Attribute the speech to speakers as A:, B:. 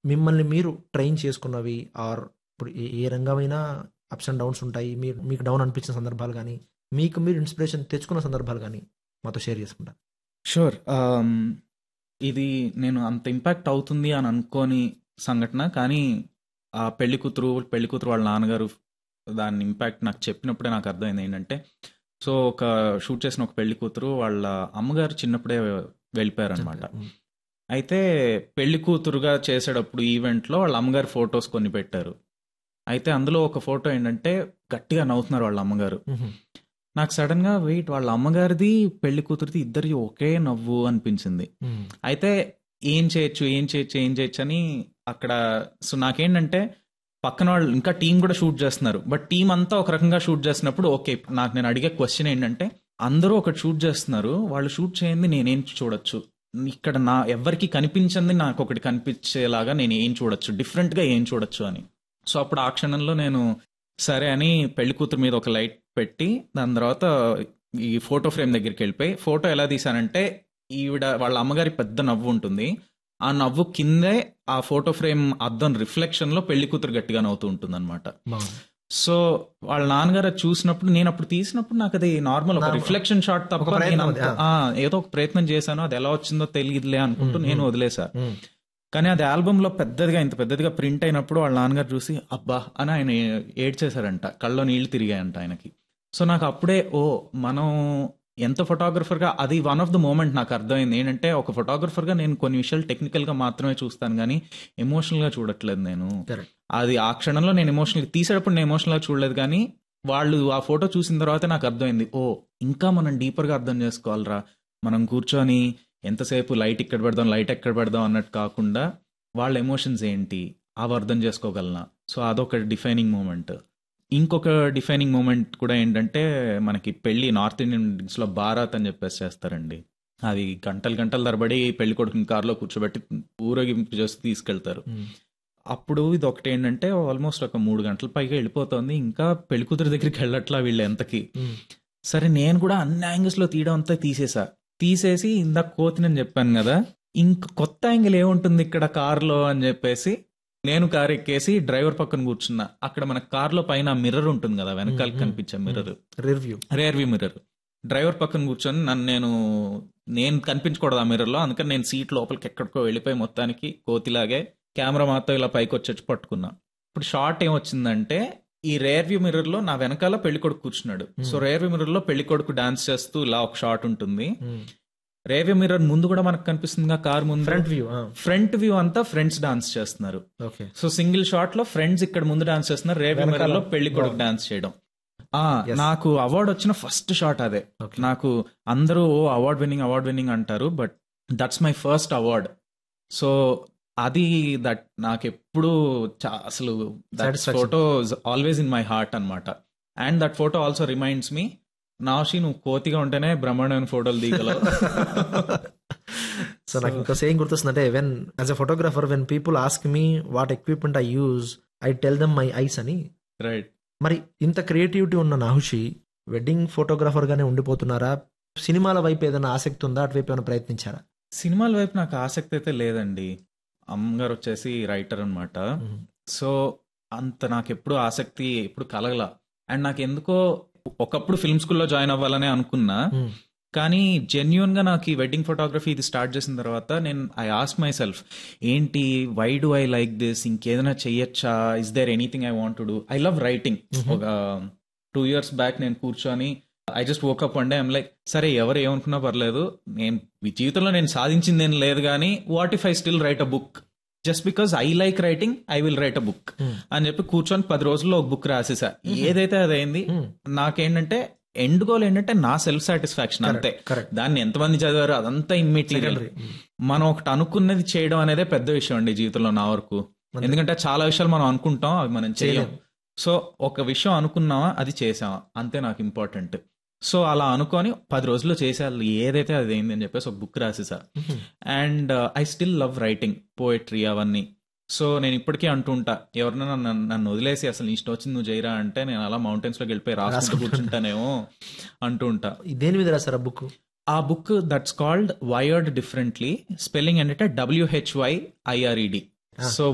A: మిమ్మల్ని మీరు ట్రైన్ చేసుకున్నవి ఆర్ ఇప్పుడు ఏ ఏ రంగమైనా అప్స్ అండ్ డౌన్స్ ఉంటాయి మీరు మీకు డౌన్ అనిపించిన సందర్భాలు కానీ మీకు మీరు ఇన్స్పిరేషన్ తెచ్చుకున్న సందర్భాలు కానీ మాతో షేర్ చేసుకుంటారు
B: షూర్ ఇది నేను అంత ఇంపాక్ట్ అవుతుంది అని అనుకోని సంఘటన కానీ ఆ పెళ్లి కూతురు పెళ్లి కూతురు వాళ్ళ నాన్నగారు దాని ఇంపాక్ట్ నాకు చెప్పినప్పుడే నాకు అర్థమైంది ఏంటంటే సో ఒక షూట్ చేసిన ఒక పెళ్లి కూతురు వాళ్ళ అమ్మగారు చిన్నప్పుడే వెళ్ళిపోయారనమాట అయితే పెళ్లి కూతురుగా చేసేటప్పుడు ఈవెంట్లో వాళ్ళ అమ్మగారి ఫొటోస్ కొన్ని పెట్టారు అయితే అందులో ఒక ఫోటో ఏంటంటే గట్టిగా నవ్వుతున్నారు వాళ్ళ అమ్మగారు నాకు సడన్ గా వెయిట్ వాళ్ళ అమ్మగారిది పెళ్లి కూతురిది ఇద్దరి ఒకే నవ్వు అనిపించింది అయితే ఏం చేయొచ్చు ఏం చేయొచ్చు ఏం చేయొచ్చు అని అక్కడ సో నాకేంటంటే పక్కన వాళ్ళు ఇంకా టీం కూడా షూట్ చేస్తున్నారు బట్ టీం అంతా ఒక రకంగా షూట్ చేస్తున్నప్పుడు ఓకే నాకు నేను అడిగే క్వశ్చన్ ఏంటంటే అందరూ ఒకటి షూట్ చేస్తున్నారు వాళ్ళు షూట్ చేయండి నేనేం చూడొచ్చు ఇక్కడ నా ఎవరికి కనిపించింది నాకు ఒకటి కనిపించేలాగా నేను ఏం చూడొచ్చు డిఫరెంట్ గా ఏం చూడొచ్చు అని సో అప్పుడు ఆ క్షణంలో నేను సరే అని పెళ్లి కూతురు మీద ఒక లైట్ పెట్టి దాని తర్వాత ఈ ఫోటో ఫ్రేమ్ దగ్గరికి వెళ్ళిపోయి ఫోటో ఎలా తీసానంటే ఈవిడ వాళ్ళ అమ్మగారి పెద్ద నవ్వు ఉంటుంది ఆ నవ్వు కిందే ఆ ఫోటో ఫ్రేమ్ అద్దం రిఫ్లెక్షన్ లో పెళ్లి కూతురు గట్టిగా నవ్వుతూ ఉంటుంది అనమాట సో వాళ్ళ నాన్నగారు అది చూసినప్పుడు నేను అప్పుడు తీసినప్పుడు నాకు అది నార్మల్ ఒక
A: నా-
B: రిఫ్లెక్షన్ షాట్ తప్ప
A: ఒక ప్రయత్నం
B: నేను
A: అది,
B: అంత- ఆ, ఏదో ఒక ప్రయత్నం చేశాను అది ఎలా వచ్చిందో తెలియదులే అనుకుంటూ
A: మ్మ్,
B: నేను
A: మ్మ్.
B: వదిలేసా కానీ అది ఆల్బమ్ లో పెద్దదిగా ఇంత పెద్దదిగా ప్రింట్ అయినప్పుడు వాళ్ళ నాన్నగారు చూసి అబ్బా అని ఆయన ఏడ్చేశారంట కళ్ళలో నీళ్లు తిరిగాయంట ఆయనకి సో నాకు అప్పుడే ఓ మనం ఎంత ఫోటోగ్రఫర్ గా అది వన్ ఆఫ్ ద మూమెంట్ నాకు అర్థమైంది ఏంటంటే ఒక ఫోటోగ్రఫర్ గా నేను కొన్ని విషయాలు టెక్నికల్ గా మాత్రమే చూస్తాను కానీ ఎమోషనల్ గా చూడట్లేదు నేను
A: Correct.
B: అది ఆ క్షణంలో నేను ఎమోషనల్ తీసేటప్పుడు నేను ఎమోషనల్ గా చూడలేదు కానీ వాళ్ళు ఆ ఫోటో చూసిన తర్వాత నాకు అర్థమైంది ఓ ఇంకా మనం డీపర్ గా అర్థం చేసుకోవాలరా మనం కూర్చొని ఎంతసేపు లైట్ ఇక్కడ పెడదాం లైట్ ఎక్కడ పెడదాం అన్నట్టు కాకుండా వాళ్ళ ఎమోషన్స్ ఏంటి అవి అర్థం చేసుకోగలనా సో అదొక డిఫైనింగ్ మూమెంట్ ఇంకొక డిఫైనింగ్ మూమెంట్ కూడా ఏంటంటే మనకి పెళ్లి నార్త్ ఇండియన్ లో బారాత్ అని చెప్పేసి చేస్తారండి అది గంటలు గంటల తరబడి పెళ్లి కొడుకుని కారులో కూర్చోబెట్టి ఊరేగింపు చేసి తీసుకెళ్తారు అప్పుడు ఇది ఒకటి ఏంటంటే ఆల్మోస్ట్ ఒక మూడు గంటల పైగా వెళ్ళిపోతుంది ఇంకా పెళ్లి కూతురు దగ్గరికి వెళ్ళట్లా వీళ్ళు ఎంతకి సరే నేను కూడా అన్ని యాంగిల్స్ లో తీయడం అంతా తీసేసా తీసేసి ఇందాక కోతినని చెప్పాను కదా ఇంక కొత్త యాంగిల్ ఏముంటుంది ఇక్కడ కార్లో అని చెప్పేసి నేను కార్ ఎక్కేసి డ్రైవర్ పక్కన కూర్చున్నా అక్కడ మన కార్లో పైన మిర్రర్ ఉంటుంది కదా వెనకాల
A: మ్మ్.
B: కనిపించే mirror
A: review
B: rear view mirror driver పక్కన కూర్చొని నన్ను నేను నేను కనిపించకూడదు ఆ మిర్రర్ లో అందుకని నేను సీట్ లోపలికి ఎక్కడికో వెళ్ళిపోయి మొత్తానికి కోతిలాగే కెమెరా మాత్రం ఇలా పైకి వచ్చి పట్టుకున్నా ఇప్పుడు షార్ట్ ఏమొచ్చిందంటే ఈ రేర్ వ్యూ మిర్రర్ లో నా వెనకాల పెళ్లి కొడుకు కూర్చున్నాడు
A: Hmm.
B: So rear view mirror లో పెళ్లి కొడుకు డాన్స్ చేస్తూ ఇలా ఒక షాట్ ఉంటుంది రేర్ వ్యూ మిర్రర్ ముందు కూడా మనకు కనిపిస్తుంది కార్ ముందు
A: ఫ్రంట్ వ్యూ
B: ఫ్రంట్ వ్యూ అంతా ఫ్రెండ్స్ డాన్స్ చేస్తున్నారు
A: ఓకే
B: సో సింగిల్ షాట్ లో ఫ్రెండ్స్ ఇక్కడ ముందు డాన్స్ చేస్తున్నారు రేవ్
A: వెనకాల
B: మిర్రర్ లో పెళ్లి కొడుకు
A: బాగుంది.
B: డాన్స్ చేయడం ఆ
A: Yes.
B: నాకు అవార్డు వచ్చిన ఫస్ట్ షాట్ అదే
A: ఓకే
B: నాకు అందరూ ఓ అవార్డ్ విన్నింగ్ అవార్డ్ విన్నింగ్ అంటారు but that's my first award so అది దట్ నాకు ఎప్పుడు చా- అసలు
A: Satisfaction.
B: Photo always in my heart అన్నమాట and that photo also reminds me నాషి నువ్వు కోతిగా ఉంటేనే బ్రహ్మాండమైన ఫోటోలు దిగలవు
A: సో నాకు ఇంకా సేమ్ గుర్తొస్తుందంటే when as a photographer when people ask me what equipment I use I tell them my eyes అని
B: రైట్
A: మరి ఇంత క్రియేటివిటీ ఉన్న నాహుషి వెడ్డింగ్ ఫోటోగ్రాఫర్ గానే ఉండిపోతున్నారా సినిమాల వైపు ఏదైనా ఆసక్తి ఉందా అటువైపు ఏమైనా ప్రయత్నించారా
B: సినిమాల వైపు నాకు ఆసక్తి అయితే లేదండి అమ్మగారు వచ్చేసి రైటర్ అన్నమాట సో అంత నాకు ఎప్పుడు ఆసక్తి ఎప్పుడు కలగల అండ్ నాకు ఎందుకో ఒకప్పుడు ఫిల్మ్ స్కూల్లో జాయిన్ అవ్వాలనే అనుకున్నా
A: Hmm.
B: కానీ జెన్యున్ గా నాకు ఈ వెడ్డింగ్ ఫోటోగ్రఫీ ఇది స్టార్ట్ చేసిన తర్వాత నేను ఐ ఆస్ మై సెల్ఫ్ ఏంటి why do I like this ఇంకేదైనా చెయ్యొచ్చా is there anything I want to do I love writing
A: Mhm.
B: ఒక టూ ఇయర్స్ బ్యాక్ నేను కూర్చొని ఐ జస్ట్ వోకప్ అండే ఐమ్ లైక్ సరే ఎవరు ఏమనుకున్నా పర్లేదు నేను ఈ జీవితంలో నేను సాధించింది ఏం లేదు కానీ what if I still write a book just because I like writing I will write a book
A: Hmm.
B: అని చెప్పి కూర్చొని పది రోజుల్లో ఒక బుక్ రాసేసా
A: Mhm.
B: ఏదైతే అదైంది
A: Hmm.
B: నాకేంటంటే ఎండ్ గోల్ ఏంటంటే నా సెల్ఫ్ సాటిస్ఫాక్షన్ అంతే
A: కరెక్ట్
B: దాన్ని ఎంతమంది చదివారు అదంతా ఇమ్మెటీరియల్
A: సెకండరీ
B: మనం ఒకటి అనుకున్నది చేయడం అనేదే పెద్ద విషయం అండి జీవితంలో నా వరకు ఎందుకంటే చాలా విషయాలు మనం అనుకుంటాం అవి మనం చేయం
A: చేయలేం.
B: సో ఒక విషయం అనుకున్నామా అది చేసామా అంతే నాకు ఇంపార్టెంట్ సో అలా అనుకొని పది రోజుల్లో చేసేయాలి ఏదైతే అది అయింది అని చెప్పేసి ఒక బుక్ రాసేసా and I still love writing poetry అవన్నీ సో నేను ఇప్పటికీ అంటుంటా ఎవరైనా నన్ను నన్ను వదిలేసి అసలు నీ ఇష్టం వచ్చింది నువ్వు చేయరా అంటే నేను అలా మౌంటైన్స్ లోకి వెళ్ళిపోయి రాసుకుంటూ
A: రాసుకుంటా.
B: కూర్చుంటానేమో అంటూ ఉంటా
A: దేని మీద రాసారా బుక్
B: ఆ book that's called wired differently spelling ఏంటంటే డబ్ల్యూహెచ్వై ఐఆర్ఈడి
A: Ah.
B: సో